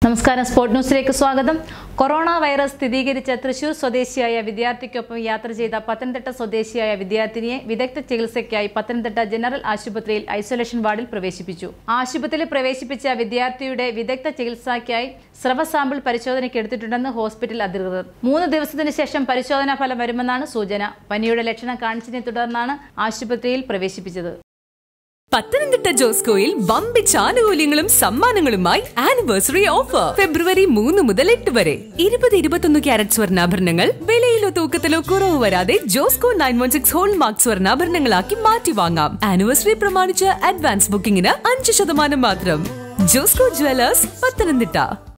നമസ്കാരം സ്പോർട് ന്യൂസിലേക്ക് സ്വാഗതം കൊറോണ വൈറസ് സ്ഥിരീകരിച്ച തൃശൂർ സ്വദേശിയായ വിദ്യാർത്ഥിക്കൊപ്പം യാത്ര ചെയ്ത പത്തനംതിട്ട സ്വദേശിയായ വിദ്യാർത്ഥിനിയെ വിദഗ്ധ ചികിത്സയ്ക്കായി പത്തനംതിട്ട ജനറൽ ആശുപത്രിയിൽ ഐസൊലേഷൻ വാർഡിൽ പ്രവേശിപ്പിച്ചു ആശുപത്രിയിൽ പ്രവേശിപ്പിച്ച വിദ്യാർത്ഥിയുടെ വിദഗ്ധ ചികിത്സയ്ക്കായി സ്രവ സാമ്പിൾ പരിശോധനയ്ക്ക് എടുത്തിട്ടുണ്ടെന്ന് ഹോസ്പിറ്റൽ അധികൃതർ മൂന്ന് ദിവസത്തിന് ശേഷം പരിശോധനാ ഫലം വരുമെന്നാണ് സൂചന പനിയുടെ ലക്ഷണം കാണിച്ചതിനെ തുടർന്നാണ് ആശുപത്രിയിൽ പ്രവേശിപ്പിച്ചത് പത്തനംതിട്ട ജോസ്കോയിൽ വമ്പിച്ച ആനുകൂല്യങ്ങളും സമ്മാനങ്ങളുമായി ആനിവേഴ്സറി ഓഫർ ഫെബ്രുവരി മൂന്ന് മുതൽ എട്ട് വരെ ഇരുപത് ഇരുപത്തൊന്ന് ക്യാരറ്റ് സ്വർണ്ണാഭരണങ്ങൾ വിലയിലോ തൂക്കത്തിലോ കുറവ് വരാതെ Josco nine one six hallmark സ്വർണ്ണാഭരണങ്ങളാക്കി മാറ്റി വാങ്ങാം ആനിവേഴ്സറി പ്രമാണിച്ച് അഡ്വാൻസ് ബുക്കിംഗിന് അഞ്ച് ശതമാനം മാത്രം ജോസ്കോ ജ്വല്ലേഴ്സ് പത്തനംതിട്ട